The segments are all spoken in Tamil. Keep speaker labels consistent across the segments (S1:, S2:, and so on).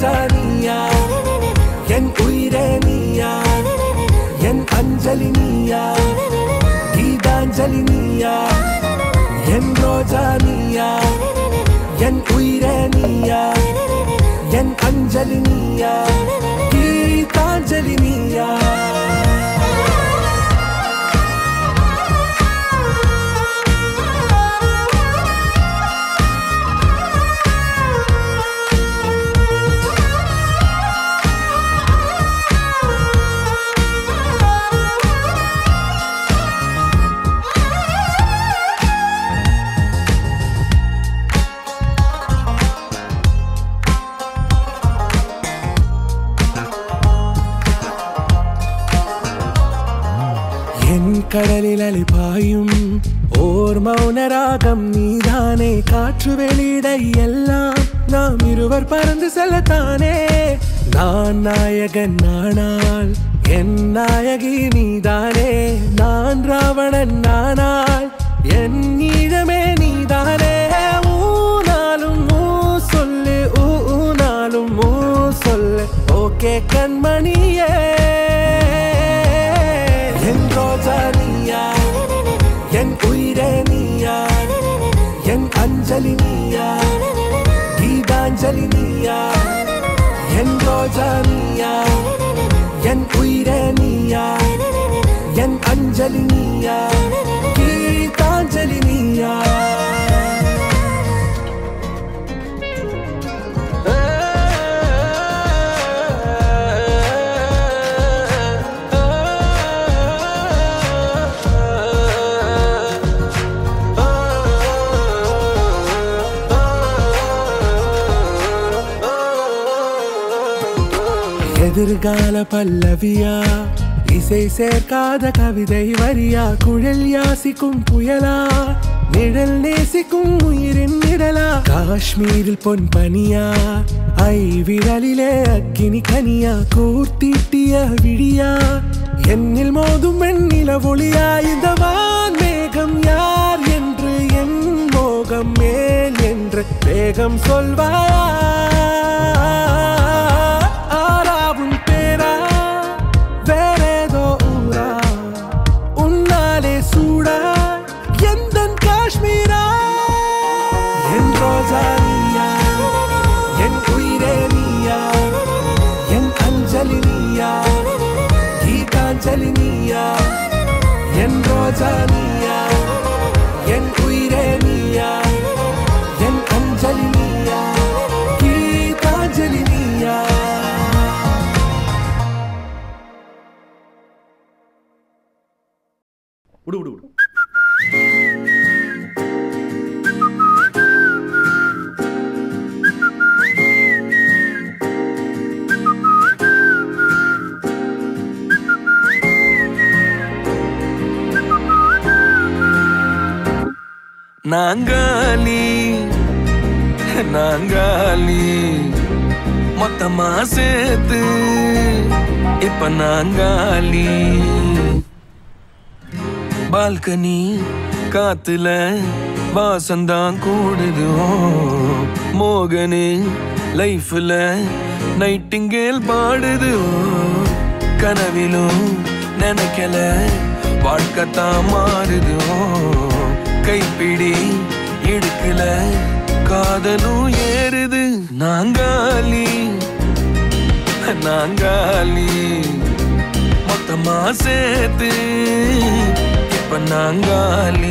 S1: ரோஜா நீயா என் உயிரே நீயா என் அஞ்சலி நீயா கீதாஞ்சலி நீயா என் ரோஜா நீயா என் உயிரே நீயா என் அஞ்சலி நீயா கீதாஞ்சலி நீயா என் கடலில் அலைபாயும் ஓர் மௌனராகம் நீதானே காற்று வெளியிட எல்லாம் நாம் இருவர் பறந்து செல்லத்தானே நான் நாயகன் நானால் என் நாயகி நீதானே நான் ராவணன் நானால் என் ஈழமே நீதானே ஊனாலும் ஊ சொல்லு ஊ ஊனாலும் ஊ சொல்லு ஓகே கண்மணியே என் ரோஜா நீயா என் உயிரே நீயா என் அஞ்சலி நீயா கீதாஞ்சலி நீயா என் ரோஜா நீயா என் உயிரே நீயா என் அஞ்சலி நீயா கீதாஞ்சலி நீயா எதிர்கால பல்லவியா இசை சேர்க்காத கவிதை வரியா குழல் யாசிக்கும் புயலா நிழல் நேசிக்கும் உயிரின் நிழலா காஷ்மீரில் பொன் பனியா ஐ விரலிலே அக்கினி கனியா கூர்த்தீட்டிய விழியா என்னில் மோதும் வெண்ணில ஒளியா இந்த வான் மேகம் யார் என்று என் மோகம் மேல் என்று வேகம் சொல்வாயா ஆறாவும் பேரா வேறேதோ ஊரா உன்னாலே சூடா எந்த காஷ்மீரா என் ரோஜா நீயா என் உயிரே நீயா என் அஞ்சலி நீயா கீதாஞ்சலி நீயா என் ரோஜா நீயா என் உயிரே நீயா என் அஞ்சலி நீயா கீதாஞ்சலி நீயா
S2: விடு விடு விடு
S3: நாங்காலி நாங்காலி மொத்தமா சேர்த்து இப்ப நாங்காலி பால்கனி காத்துல வாசந்தான் கூடுது ஓ, மோகனு லைஃப்ல நைட்டிங்கேல் பாடுது ஓ, கனவிலும் நினைக்கல வாழ்க்கைத்தான் மாறுது ஓ, கைப்பிடி இடுக்கல காதலும் ஏறுது நாங்காலி நாங்காலி மொத்தமா சேர்த்து இப்ப நாங்காலி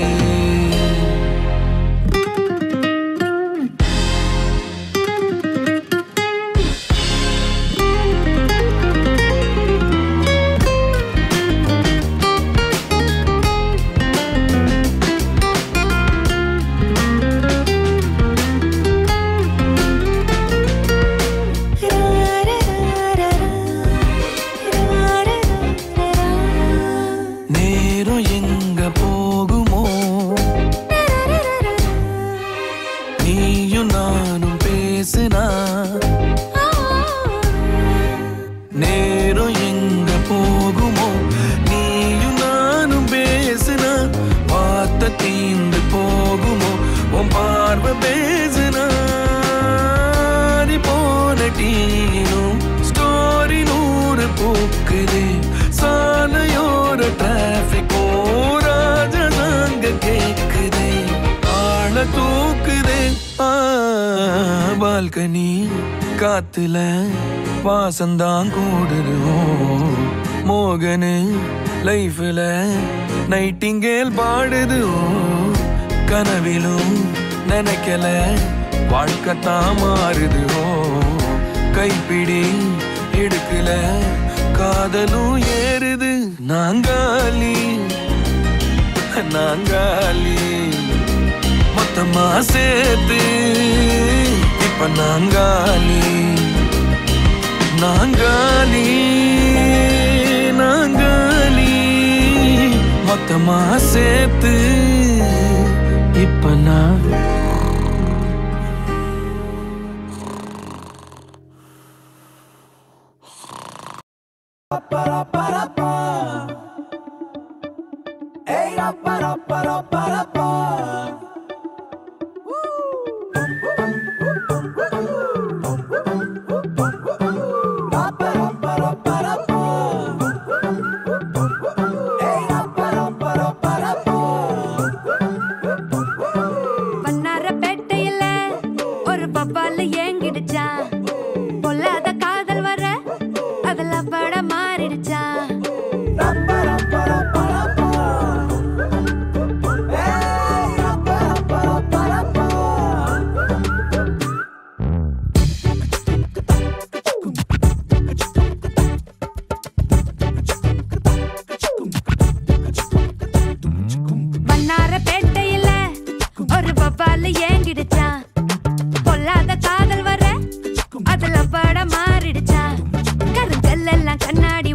S3: நேரம் எங்க போகுமோ பால்கனி காத்துல வாசந்தான் கூடுது ஓ, மோகனு லைஃப்ல நைட்டிங்கேல் பாடுது ஓ, கனவிலும் நினைக்கல வாழ்க்கைத்தான் மாறுது ஓ கைப்பிடி எடுக்கல காதலும் ஏறுது நாங்காலி நாங்காலி மொத்தமா சேர்த்து இப்ப நாங்காலி நாங்காலி நாங்காலி மொத்தமா சேர்த்து இப்ப நான்
S2: வண்ணாரப்பேட்டையில ஒரு பப்பால ஏங்கிடுச்சான் பொல்லாத காதல் வர அதுல பட மாறிடுச்சான் வண்ணாரப்பேட்டையில ஒரு பப்பால ஏங்கிடுச்சான் பொல்லாத காதல் வர அதுல பட மாறிடுச்சான் கருங்கல் எல்லாம் கண்ணாடி